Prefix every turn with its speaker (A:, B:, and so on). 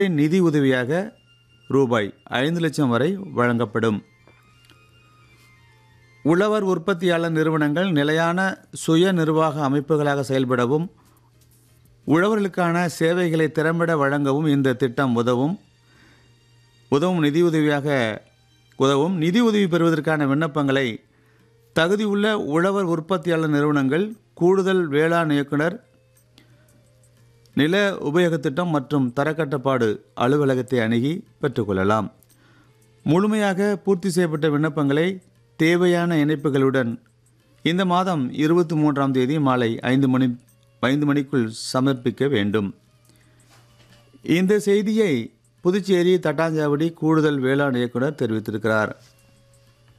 A: நிதி உதவியாக ரூபாய் ஐந்து லட்சம் வரை வழங்கப்படும் உழவர் உற்பத்தியாளர் நிறுவனங்கள் நிலையான சுய நிர்வாக அமைப்புகளாக செயல்படவும் உழவர்களுக்கான சேவைகளை திறம்பட வழங்கவும் இந்த திட்டம் உதவும் உதவும் நிதியுதவியாக உதவும் நிதி உதவி பெறுவதற்கான விண்ணப்பங்களை தகுதியுள்ள உழவர் உற்பத்தியாளர் நிறுவனங்கள் கூடுதல் வேளாண் இயக்குனர் நில உபயோகத் திட்டம் மற்றும் தரக்கட்டுப்பாடு அலுவலகத்தை அணுகி பெற்றுக்கொள்ளலாம் முழுமையாக பூர்த்தி செய்யப்பட்ட விண்ணப்பங்களை தேவையான இணைப்புகளுடன் இந்த மாதம் இருபத்தி மூன்றாம் தேதி மாலை ஐந்து மணி ஐந்து மணிக்குள் சமர்ப்பிக்க வேண்டும் இந்த செய்தியை புதுச்சேரி தட்டாஞ்சாவடி கூடுதல் வேளாண் இயக்குனர் தெரிவித்திருக்கிறார்